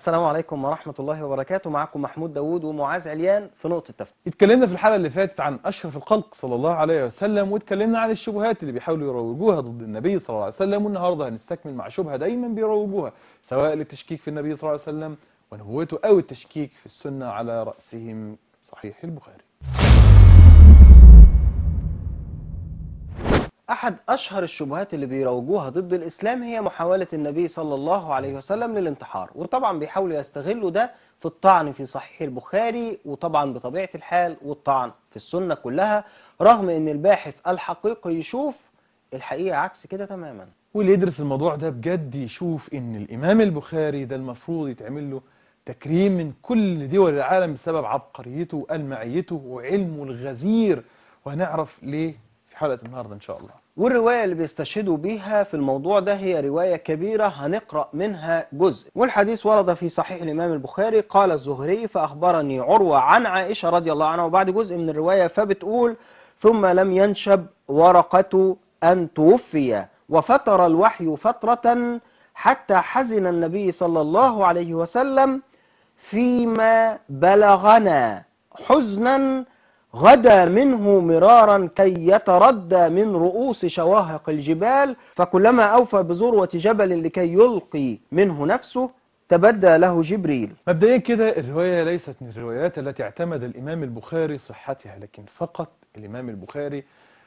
السلام عليكم ورحمة الله وبركاته معكم محمود داوود ومعاذ عليان في نقطة تفكير اتكلمنا في الحلقة اللي فاتت عن أشرف الخلق صلى الله عليه وسلم واتكلمنا عن الشبهات اللي بيحاولوا يروجوها ضد النبي صلى الله عليه وسلم والنهاردة هنستكمل مع شبهة دايما بيروجوها سواء للتشكيك في النبي صلى الله عليه وسلم ونبوته أو التشكيك في السنة على رأسهم صحيح البخاري أحد أشهر الشبهات اللي بيروجوها ضد الإسلام هي محاولة النبي صلى الله عليه وسلم للانتحار وطبعا بيحاولوا يستغلوا ده في الطعن في صحيح البخاري وطبعا بطبيعة الحال والطعن في السنة كلها رغم أن الباحث الحقيقي يشوف الحقيقة عكس كده تماما واللي يدرس الموضوع ده بجد يشوف ان الامام البخاري ده المفروض يتعمل له تكريم من كل دول العالم بسبب عبقريته وألمعيته وعلمه الغزير وهنعرف ليه في حلقة النهاردة ان شاء الله والرواية اللي بيستشهدوا بيها في الموضوع ده هي رواية كبيرة هنقرأ منها جزء والحديث ورد في صحيح الإمام البخاري قال الزهري فأخبرني عروة عن عائشة رضي الله عنها وبعد جزء من الرواية فبتقول ثم لم ينشب ورقة أن توفي وفتر الوحي فترة حتى حزن النبي صلى الله عليه وسلم فيما بلغنا حزنا غدا منه مرارا كي يتردى من رؤوس شواهق الجبال فكلما أوفى بذروة جبل لكي يلقي منه نفسه تبدى له جبريل مبدئيا كده الرواية ليست من الروايات التي اعتمد الإمام البخاري صحتها لكن فقط الإمام البخاري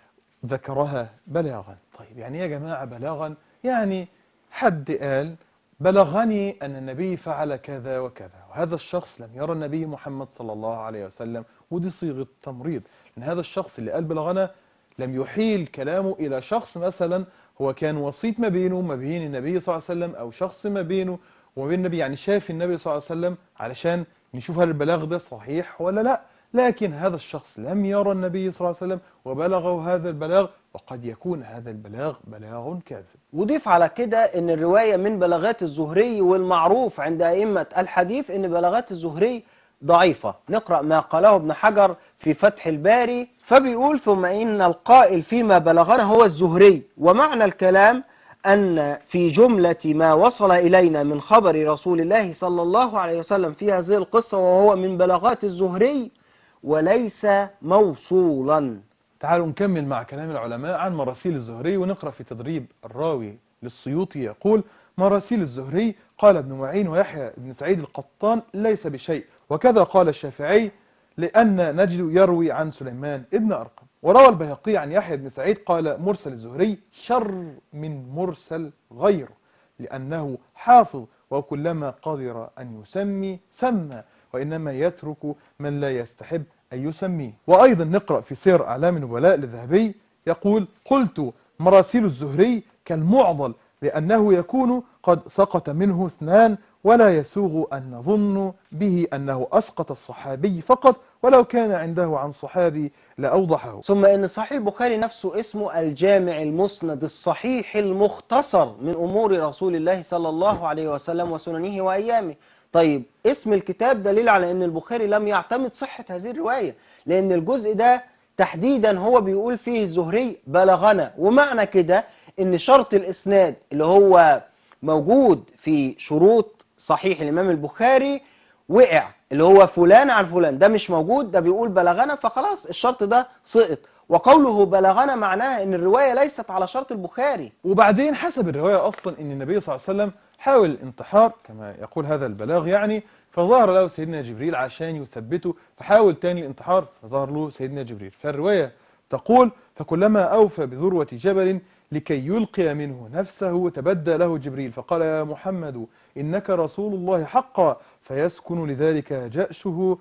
ذكرها بلاغا طيب يعني يا جماعة بلاغا يعني حد قال بلغني أن النبي فعل كذا وكذا وهذا الشخص لم يرى النبي محمد صلى الله عليه وسلم ودي صيغة تمريض لأن هذا الشخص اللي قال بلغنا لم يحيل كلامه إلى شخص مثلا هو كان وسيط ما بينه وما بين النبي صلى الله عليه وسلم أو شخص ما بينه وما بين النبي يعني شاف النبي صلى الله عليه وسلم علشان نشوف هل البلاغ ده صحيح ولا لا لكن هذا الشخص لم يرى النبي صلى الله عليه وسلم وبلغه هذا البلاغ وقد يكون هذا البلاغ بلاغ كاذب وضيف على كده ان الرواية من بلاغات الزهري والمعروف عند أئمة الحديث ان بلاغات الزهري ضعيفة نقرأ ما قاله ابن حجر في فتح الباري فبيقول ثم إن القائل فيما بلغنا هو الزهري ومعنى الكلام أن في جملة ما وصل إلينا من خبر رسول الله صلى الله عليه وسلم في هذه القصة وهو من بلاغات الزهري وليس موصولا تعالوا نكمل مع كلام العلماء عن مراسيل الزهري ونقرأ في تدريب الراوي للسيوطي يقول مراسيل الزهري قال ابن معين ويحيى بن سعيد القطان ليس بشيء وكذا قال الشافعي لأن نجد يروي عن سليمان ابن أرقم وروى البيهقي عن يحيى بن سعيد قال مرسل الزهري شر من مرسل غيره لأنه حافظ وكلما قدر أن يسمي سمى وإنما يترك من لا يستحب أن يسميه وأيضا نقرأ في سير أعلام النبلاء للذهبي يقول قلت مراسيل الزهري كالمعضل لأنه يكون قد سقط منه اثنان ولا يسوغ أن نظن به أنه أسقط الصحابي فقط ولو كان عنده عن صحابي لأوضحه ثم ان صحيح البخاري نفسه اسمه الجامع المسند الصحيح المختصر من امور رسول الله صلى الله عليه وسلم وسننه وايامه طيب اسم الكتاب دليل على ان البخاري لم يعتمد صحة هذه الرواية لان الجزء ده تحديدا هو بيقول فيه الزهري بلغنا ومعنى كده ان شرط الاسناد اللي هو موجود في شروط صحيح الامام البخاري وقع اللي هو فلان عن فلان ده مش موجود ده بيقول بلغنا فخلاص الشرط ده سقط وقوله بلغنا معناها ان الرواية ليست على شرط البخاري وبعدين حسب الرواية أصلا أن النبي صلى الله عليه وسلم حاول الانتحار كما يقول هذا البلاغ يعني فظهر له سيدنا جبريل عشان يثبته فحاول تاني الانتحار فظهر له سيدنا جبريل فالرواية تقول فكلما أوفى بذروة جبل لكي يلقي منه نفسه تبدى له جبريل فقال يا محمد إنك رسول الله حقا فيسكن لذلك جأشه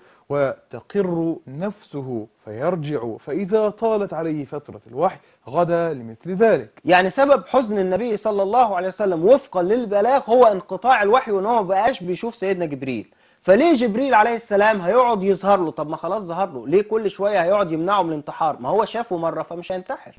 وتقر نفسه فيرجع فإذا طالت عليه فترة الوحي غدا لمثل ذلك يعني سبب حزن النبي صلى الله عليه وسلم وفقا للبلاغ هو انقطاع الوحي وان هو ما بقاش بيشوف سيدنا جبريل فليه جبريل عليه السلام هيقعد يظهر له طب ما خلاص ظهر له ليه كل شوية هيقعد يمنعه من الانتحار ما هو شافه مرة فمش هينتحر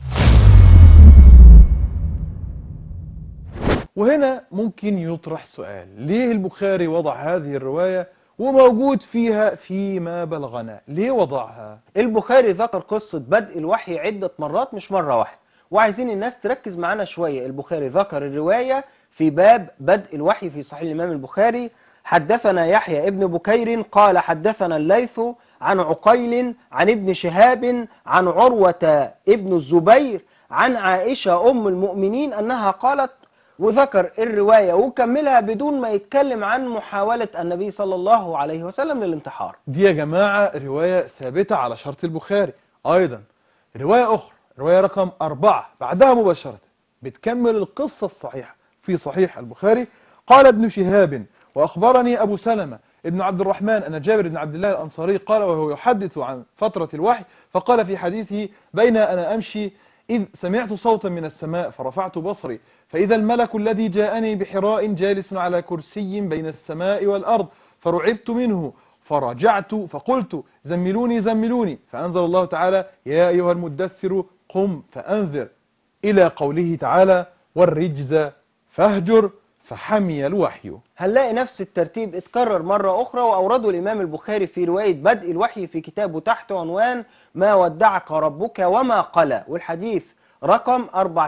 وهنا ممكن يطرح سؤال ليه البخاري وضع هذه الرواية وموجود فيها فيما بلغنا ليه وضعها البخاري ذكر قصة بدء الوحي عدة مرات مش مرة واحدة وعايزين الناس تركز معانا شوية البخاري ذكر الرواية في باب بدء الوحي في صحيح الإمام البخاري حدثنا يحيى ابن بكير قال حدثنا الليث عن عقيل عن ابن شهاب عن عروة ابن الزبير عن عائشة أم المؤمنين أنها قالت وذكر الرواية وكملها بدون ما يتكلم عن محاولة النبي صلى الله عليه وسلم للانتحار دي يا جماعة رواية ثابتة على شرط البخاري أيضا رواية أخرى رواية رقم أربعة بعدها مباشرة بتكمل القصة الصحيحة في صحيح البخاري قال ابن شهاب وأخبرني أبو سلمة ابن عبد الرحمن أن جابر بن عبد الله الأنصاري قال وهو يحدث عن فترة الوحي فقال في حديثه بين أنا أمشي إذ سمعت صوتا من السماء فرفعت بصري فإذا الملك الذي جاءني بحراء جالس على كرسي بين السماء والأرض فرعبت منه فرجعت فقلت زملوني زملوني فأنزل الله تعالى يا أيها المدثر قم فأنذر إلى قوله تعالى والرجز فاهجر فحمي الوحي هنلاقي نفس الترتيب اتكرر مرة أخرى وأورده الإمام البخاري في رواية بدء الوحي في كتابه تحت عنوان ما ودعك ربك وما قلى والحديث رقم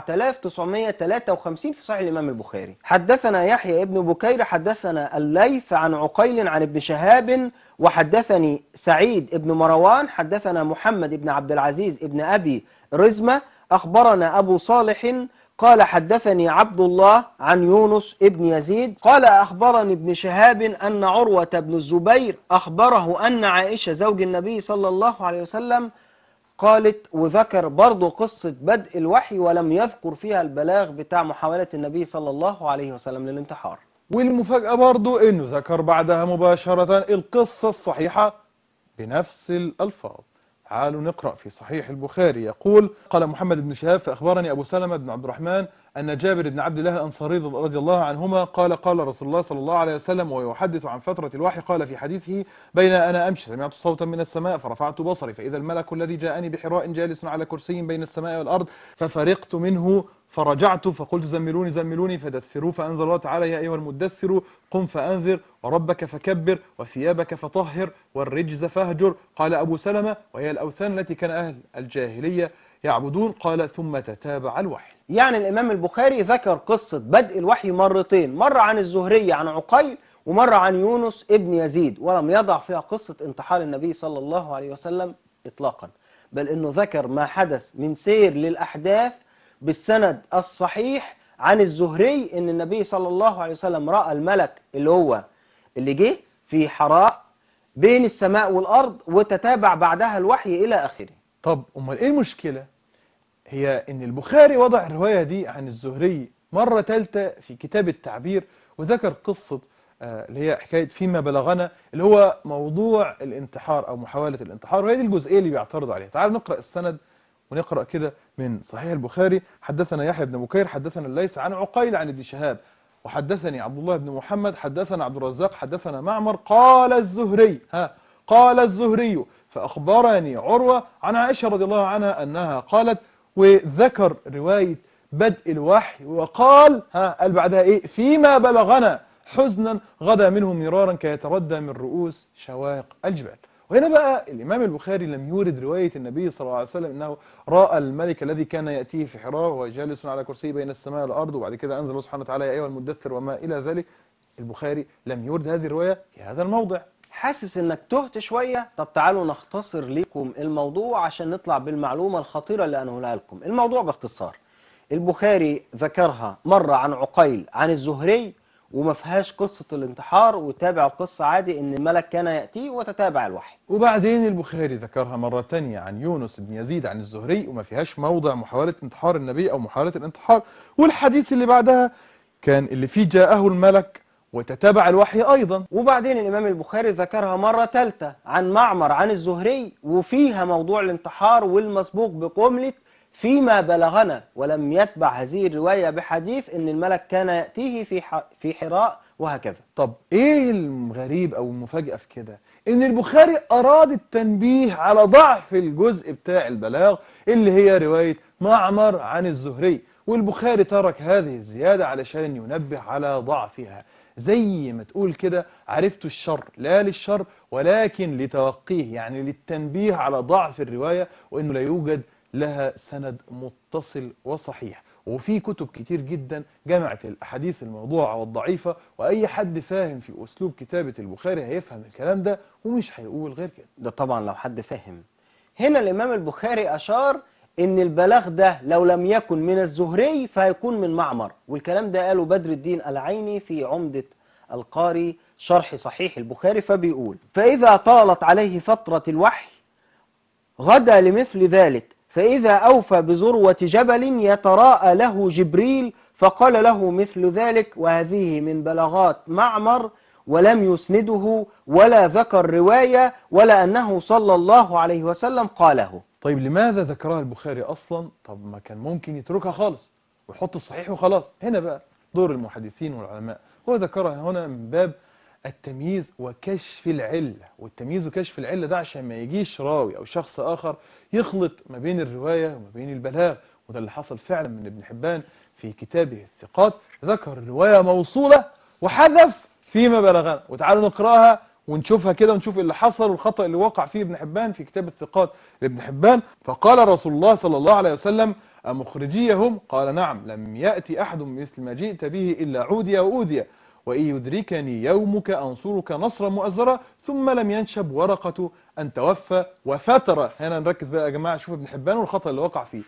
4953 في صحيح الإمام البخاري حدثنا يحيى ابن بكير حدثنا الليث عن عقيل عن ابن شهاب وحدثني سعيد ابن مروان حدثنا محمد ابن عبد العزيز ابن أبي رزمة أخبرنا أبو صالح قال حدثني عبد الله عن يونس ابن يزيد قال أخبرني ابن شهاب أن عروة بن الزبير أخبره أن عائشة زوج النبي صلى الله عليه وسلم قالت وذكر برضه قصة بدء الوحي ولم يذكر فيها البلاغ بتاع محاولة النبي صلى الله عليه وسلم للانتحار والمفاجأة برضو انه ذكر بعدها مباشرة القصة الصحيحة بنفس الألفاظ تعالوا نقرأ في صحيح البخاري يقول قال محمد بن شهاب فأخبرني أبو سلمة بن عبد الرحمن أن جابر بن عبد الله الأنصاري رضي الله عنهما قال قال رسول الله صلى الله عليه وسلم ويحدث عن فترة الوحي قال في حديثه بين أنا أمشي سمعت صوتا من السماء فرفعت بصري فإذا الملك الذي جاءني بحراء جالس على كرسي بين السماء والأرض ففرقت منه فرجعت فقلت زملوني زملوني فدثروا فأنزل الله تعالى يا أيها المدثر قم فأنذر وربك فكبر وثيابك فطهر والرجز فاهجر قال أبو سلمة وهي الأوثان التي كان أهل الجاهلية يعبدون قال ثم تتابع الوحي يعني الإمام البخاري ذكر قصة بدء الوحي مرتين مرة عن الزهري عن عقيل ومرة عن يونس ابن يزيد ولم يضع فيها قصة انتحار النبي صلى الله عليه وسلم إطلاقا بل أنه ذكر ما حدث من سير للأحداث بالسند الصحيح عن الزهري ان النبي صلى الله عليه وسلم رأى الملك اللي هو اللي جه في حراء بين السماء والأرض وتتابع بعدها الوحي إلى آخره طب أمال إيه المشكلة هي إن البخاري وضع الرواية دي عن الزهري مرة ثالثة في كتاب التعبير وذكر قصة آه، اللي هي حكاية فيما بلغنا اللي هو موضوع الانتحار أو محاولة الانتحار وهي دي الجزئية اللي بيعترضوا عليها تعالوا نقرأ السند ونقرأ كده من صحيح البخاري حدثنا يحيى بن بكير حدثنا الليث عن عقيل عن ابن شهاب وحدثني عبد الله بن محمد حدثنا عبد الرزاق حدثنا معمر قال الزهري ها قال الزهري فأخبرني عروة عن عائشة رضي الله عنها أنها قالت وذكر رواية بدء الوحي وقال ها قال بعدها إيه فيما بلغنا حزنا غدا منه مرارا كيتردى من رؤوس شواق الجبال وهنا بقى الإمام البخاري لم يورد رواية النبي صلى الله عليه وسلم أنه رأى الملك الذي كان يأتيه في حراء وهو جالس على كرسي بين السماء والأرض وبعد كده أنزل الله سبحانه وتعالى يا أيها المدثر وما إلى ذلك البخاري لم يورد هذه الرواية في هذا الموضع حاسس انك تهت شوية طب تعالوا نختصر لكم الموضوع عشان نطلع بالمعلومة الخطيرة اللي أنقلها لكم الموضوع باختصار البخاري ذكرها مرة عن عقيل عن الزهري وما فيهاش قصة الانتحار وتابع القصة عادي ان الملك كان يأتيه وتتابع الوحي وبعدين البخاري ذكرها مرة تانية عن يونس بن يزيد عن الزهري وما فيهاش موضع محاولة انتحار النبي أو محاولة الانتحار والحديث اللي بعدها كان اللي فيه جاءه الملك وتتابع الوحي أيضا وبعدين الإمام البخاري ذكرها مرة ثالثة عن معمر عن الزهري وفيها موضوع الانتحار والمسبوق بقملة فيما بلغنا ولم يتبع هذه الرواية بحديث ان الملك كان يأتيه في ح- في حراء وهكذا طب ايه الغريب او المفاجأة في كده ان البخاري اراد التنبيه على ضعف الجزء بتاع البلاغ اللي هي رواية معمر عن الزهري والبخاري ترك هذه الزيادة علشان ينبه على ضعفها زي ما تقول كده عرفت الشر لا للشر ولكن لتوقيه يعني للتنبيه على ضعف الرواية وانه لا يوجد لها سند متصل وصحيح وفي كتب كتير جدا جمعت الأحاديث الموضوعة والضعيفة وأي حد فاهم في أسلوب كتابة البخاري هيفهم الكلام ده ومش هيقول غير كده ده طبعا لو حد فهم هنا الإمام البخاري أشار إن البلاغ ده لو لم يكن من الزهري فهيكون من معمر والكلام ده قاله بدر الدين العيني في عمدة القاري شرح صحيح البخاري فبيقول فإذا طالت عليه فترة الوحي غدا لمثل ذلك فإذا أوفى بذروة جبل يتراءى له جبريل فقال له مثل ذلك وهذه من بلاغات معمر ولم يسنده ولا ذكر رواية ولا أنه صلى الله عليه وسلم قاله طيب لماذا ذكرها البخاري أصلا طب ما كان ممكن يتركها خالص ويحط الصحيح وخلاص هنا بقى دور المحدثين والعلماء هو ذكرها هنا من باب التمييز وكشف العلة والتمييز وكشف العلة ده عشان ما يجيش راوي أو شخص آخر يخلط ما بين الرواية وما بين البلاغ وده اللي حصل فعلا من ابن حبان في كتابه الثقات ذكر الرواية موصولة وحذف فيما بلغنا وتعالوا نقراها ونشوفها كده ونشوف اللي حصل والخطأ اللي وقع فيه ابن حبان في كتاب الثقات لابن حبان فقال رسول الله صلى الله عليه وسلم أمخرجيهم قال نعم لم يأتي أحد مثل ما جئت به إلا عودي وأودي وإن يدركني يومك أنصرك نصرا مؤزرا ثم لم ينشب ورقة أن توفى وفترة هنا نركز بقى يا جماعة شوف ابن حبان والخطأ اللي وقع فيه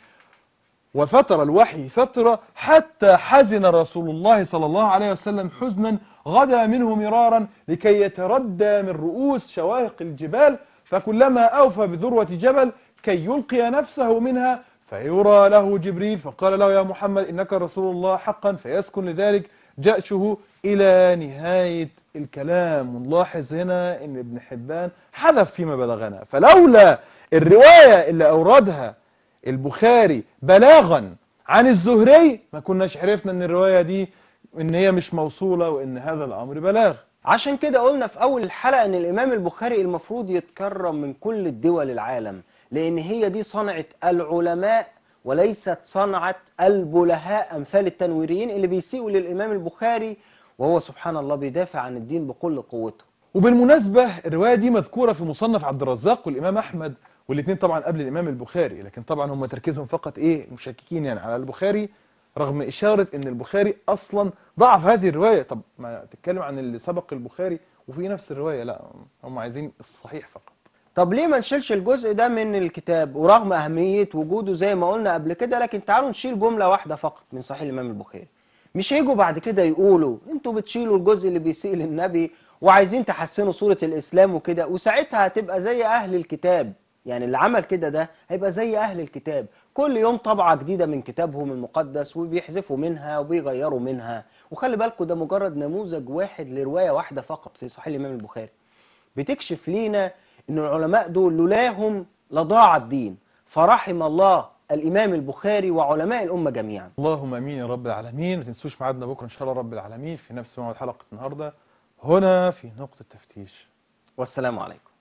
وفتر الوحي فترة حتى حزن رسول الله صلى الله عليه وسلم حزنا غدا منه مرارا لكي يتردى من رؤوس شواهق الجبال فكلما أوفى بذروة جبل كي يلقي نفسه منها فيرى له جبريل فقال له يا محمد إنك رسول الله حقا فيسكن لذلك جأشه إلى نهاية الكلام ونلاحظ هنا أن ابن حبان حذف فيما بلغنا فلولا الرواية اللي أوردها البخاري بلاغا عن الزهري ما كناش عرفنا ان الرواية دي ان هي مش موصولة وان هذا الامر بلاغ عشان كده قلنا في أول الحلقة إن الإمام البخاري المفروض يتكرم من كل الدول العالم لأن هي دي صنعة العلماء وليست صنعة البلهاء أمثال التنويريين اللي بيسيئوا للإمام البخاري وهو سبحان الله بيدافع عن الدين بكل قوته وبالمناسبة الرواية دي مذكورة في مصنف عبد الرزاق والإمام أحمد والاثنين طبعا قبل الإمام البخاري لكن طبعا هم تركيزهم فقط إيه مشككين يعني على البخاري رغم إشارة أن البخاري أصلا ضعف هذه الرواية طب ما تتكلم عن اللي سبق البخاري وفي نفس الرواية لا هم عايزين الصحيح فقط طب ليه ما نشيلش الجزء ده من الكتاب ورغم أهمية وجوده زي ما قلنا قبل كده لكن تعالوا نشيل جملة واحدة فقط من صحيح الإمام البخاري مش هيجوا بعد كده يقولوا انتوا بتشيلوا الجزء اللي بيسيء للنبي وعايزين تحسنوا صورة الإسلام وكده وساعتها هتبقى زي أهل الكتاب يعني اللي عمل كده ده هيبقى زي أهل الكتاب كل يوم طبعة جديدة من كتابهم المقدس وبيحذفوا منها وبيغيروا منها وخلي بالكم ده مجرد نموذج واحد لرواية واحدة فقط في صحيح الإمام البخاري بتكشف لينا ان العلماء دول لولاهم لضاع الدين فرحم الله الإمام البخاري وعلماء الأمة جميعا اللهم امين يا رب العالمين ما تنسوش ميعادنا بكره ان شاء الله رب العالمين في نفس موعد حلقه النهارده هنا في نقطه تفتيش والسلام عليكم